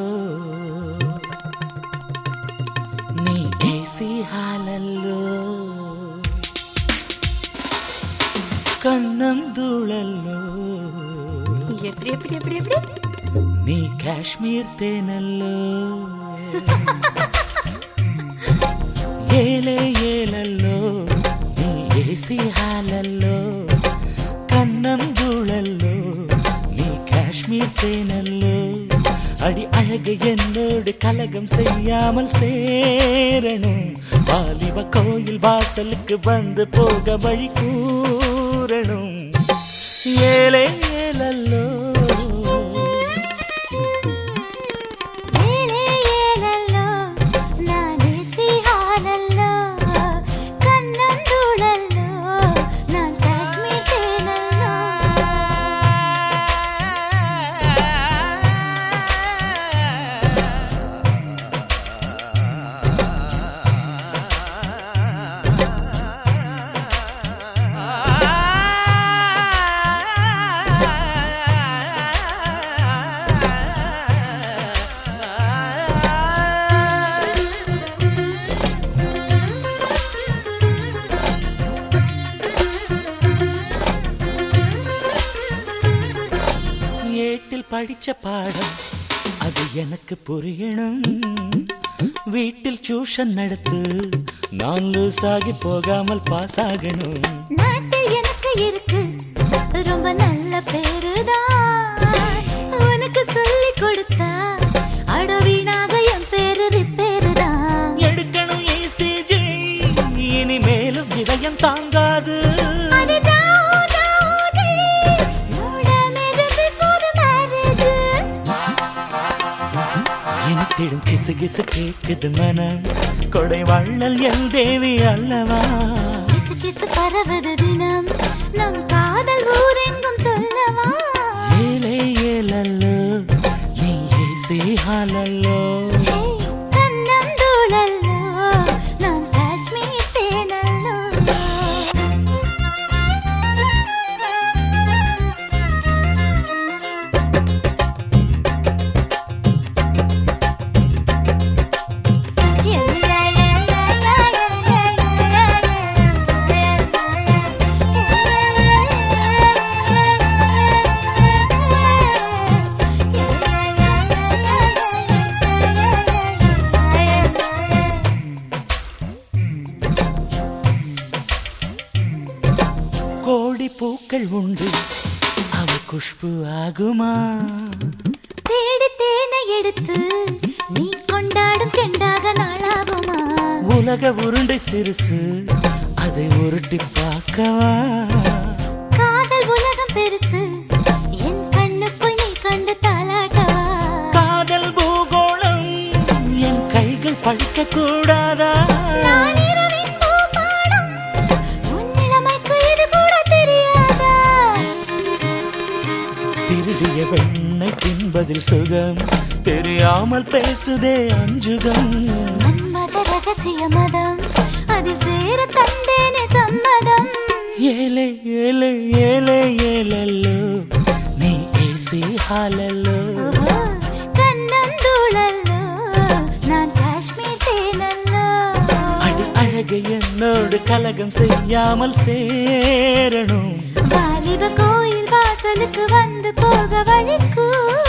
ನೀ ಏಸಿ ಹಾಲಲ್ಲೋ ಕಣ್ಣಂದೂಳಲ್ಲೋ எப்படி எப்படி எப்படி எப்படி ನೀ ಕಾಶ್ಮೀರ್ ತೇನಲ್ಲೋ ಏಲೆ ಏಲಲ್ಲೋ ನೀ ಏಸಿ ಹಾಲಲ್ಲೋ கண்ணந்தூழல்லோ நீ காஷ்மீர் தேனல்லோ அடி அழகு என்னோடு கலகம் செய்யாமல் சேரணும் வாலிப கோயில் வாசலுக்கு வந்து போக வழி கூறணும் ஏலே ஏலல்லோ ஏலே ஏலல்லோ நானே சிஹாலல்லோ கண்ணந்தூளல்லோ நான் காஷ்மீர் தேனல்லோ ஏட்டில் படிச்ச பாடம் அது எனக்கு புரியணும் வீட்டில் டியூஷன் நடத்து நான் லூஸ் ஆகி போகாமல் பாஸ் ஆகணும் நாட்டில் எனக்கு இருக்கு ரொம்ப நல்ல பேருதான் உனக்கு சொல்லி கொடுத்தா அடவீனாக என் பேரு ரிப்பேருதான் எடுக்கணும் ECG இனிமேலும் இதயம் தாங்காது அது ஜாவோ, ஜாவோ ஜி. மூட மேஜை before marriage. இனித்திடும் கிசு கிசு கேக்குது மனம் கொடை வள்ளல் என் தேவி அல்லவா கிசு கிசு பரவது தினம் நம் காதல் ஊரெங்கும் சொல்லவா ஏலே ஏலல்லோ நீ ஏசி ஹாலல்லோ ஏய், கண்ணந்தூளல்லோ, நான் காஷ்மீர் தேனல்லோ. கோடி பூக்கள் உண்டு அவ குஷ்பு ஆகுமா தேடி தேனை எடுத்து நீ கொண்டாடும் செண்டாக நாளாகுமா உலக உருண்டை சிறுசு அதை உருட்டி பார்க்கவா காதல் உலகம் பெருசு என் கண்ணுக்குள் நீ கண்டு தாளாட்டவா காதல் பூகோளம் என் கைகள் பழிக்க கூடாதா நான் இரவின் பூபாலம் உன் நிலைமைக்கு இது கூட தெரியாதா திருடிய வெண்ணை தின்பதில் சுகம் தெரியாமல் பேசுதே அஞ்சுகம் மன்மத ரகசிய மதம் அதில் சேர தந்தேனே சம்மதம் ஏலே ஏலே ஏலே ஏலல்லோ நீ ஏசி ஹாலல்லோ ஓஹோ, கண்ணந்தூளல்லோ நான் காஷ்மீர் தேனல்லோ அடி அழகு என்னோடு கலகம் செய்யாமல் சேரணும் வாலிப கோயில் வாசலுக்கு வந்து போக வழிக்கூ